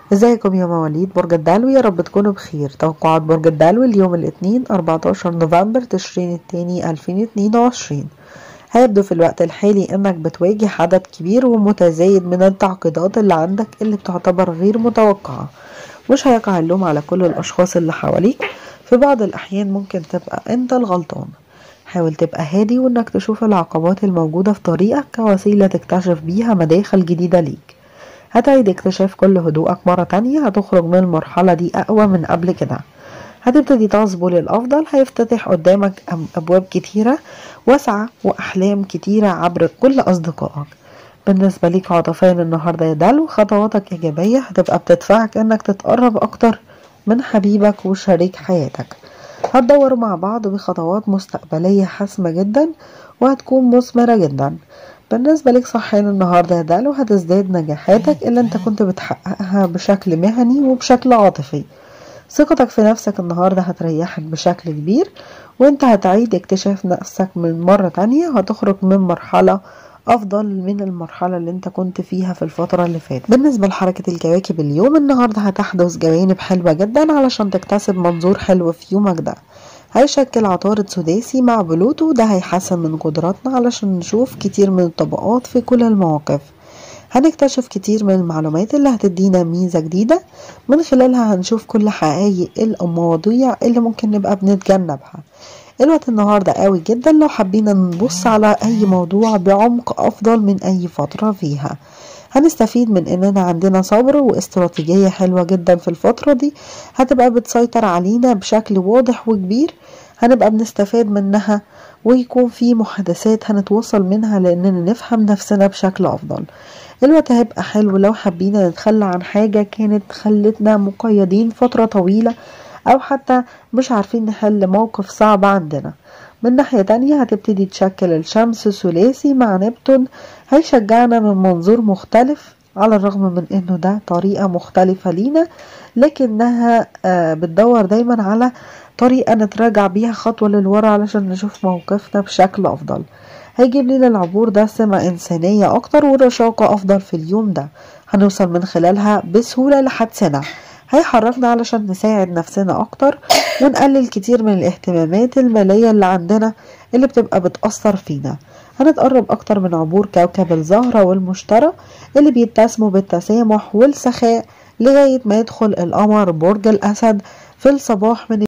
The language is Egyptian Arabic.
ازيكم يا مواليد برج الدلو يا رب تكونوا بخير توقعات برج الدلو اليوم الاثنين 14 نوفمبر تشرين الثاني 2022 هيبدو في الوقت الحالي انك بتواجه عدد كبير ومتزايد من التعقيدات اللي عندك اللي بتعتبر غير متوقعة مش هيقع اللوم على كل الاشخاص اللي حواليك في بعض الاحيان ممكن تبقى انت الغلطان حاول تبقى هادي وانك تشوف العقبات الموجودة في طريقك كوسيلة تكتشف بيها مداخل جديدة ليك هتعيد اكتشاف كل هدوءك مرة تانية هتخرج من المرحلة دي أقوى من قبل كده هتبتدي تصبو للأفضل هيفتتح قدامك أبواب كتيرة واسعة وأحلام كتيرة عبر كل أصدقائك بالنسبة ليك عاطفيا النهاردة يا دلو خطواتك إيجابية هتبقى بتدفعك إنك تتقرب أكتر من حبيبك وشريك حياتك هتدوروا مع بعض بخطوات مستقبلية حاسمة جدا وهتكون مثمرة جدا بالنسبة لك صحيا النهاردة يا دلو هتزداد نجاحاتك اللي انت كنت بتحققها بشكل مهني وبشكل عاطفي ثقتك في نفسك النهاردة هتريحك بشكل كبير وانت هتعيد اكتشاف نفسك من مرة تانية وهتخرج من مرحلة افضل من المرحلة اللي انت كنت فيها في الفترة اللي فاتت بالنسبة لحركة الكواكب اليوم النهاردة هتحدث جوانب حلوة جدا علشان تكتسب منظور حلو في يومك ده هيشكل عطارد سداسي مع بلوتو ده هيحسن من قدراتنا علشان نشوف كتير من الطبقات في كل المواقف هنكتشف كتير من المعلومات اللي هتدينا ميزة جديدة من خلالها هنشوف كل حقائق المواضيع اللي ممكن نبقى بنتجنبها الوقت النهاردة قوي جدا لو حبينا نبص على أي موضوع بعمق أفضل من أي فترة فيها هنستفيد من اننا عندنا صبر واستراتيجية حلوة جدا في الفترة دي هتبقى بتسيطر علينا بشكل واضح وكبير هنبقى بنستفاد منها ويكون في محادثات هنتوصل منها لاننا نفهم نفسنا بشكل افضل الوقت هيبقى حلو لو حبينا نتخلى عن حاجة كانت خلتنا مقيدين فترة طويلة او حتى مش عارفين نحل موقف صعب عندنا من ناحية تانية هتبتدي تشكل الشمس ثلاثي مع نبتون هيشجعنا من منظور مختلف على الرغم من انه ده طريقة مختلفة لينا لكنها بتدور دايما على طريقة نتراجع بيها خطوة للورا علشان نشوف موقفنا بشكل افضل هيجيب لنا العبور ده سمة إنسانية أكتر ورشاقة أفضل في اليوم ده هنوصل من خلالها بسهولة لحدسنا هيحركنا علشان نساعد نفسنا أكتر ونقلل كتير من الاهتمامات المالية اللي عندنا اللي بتبقى بتأثر فينا هنتقرب أكتر من عبور كوكب الزهرة والمشتري اللي بيتسموا بالتسامح والسخاء لغاية ما يدخل القمر برج الأسد في الصباح من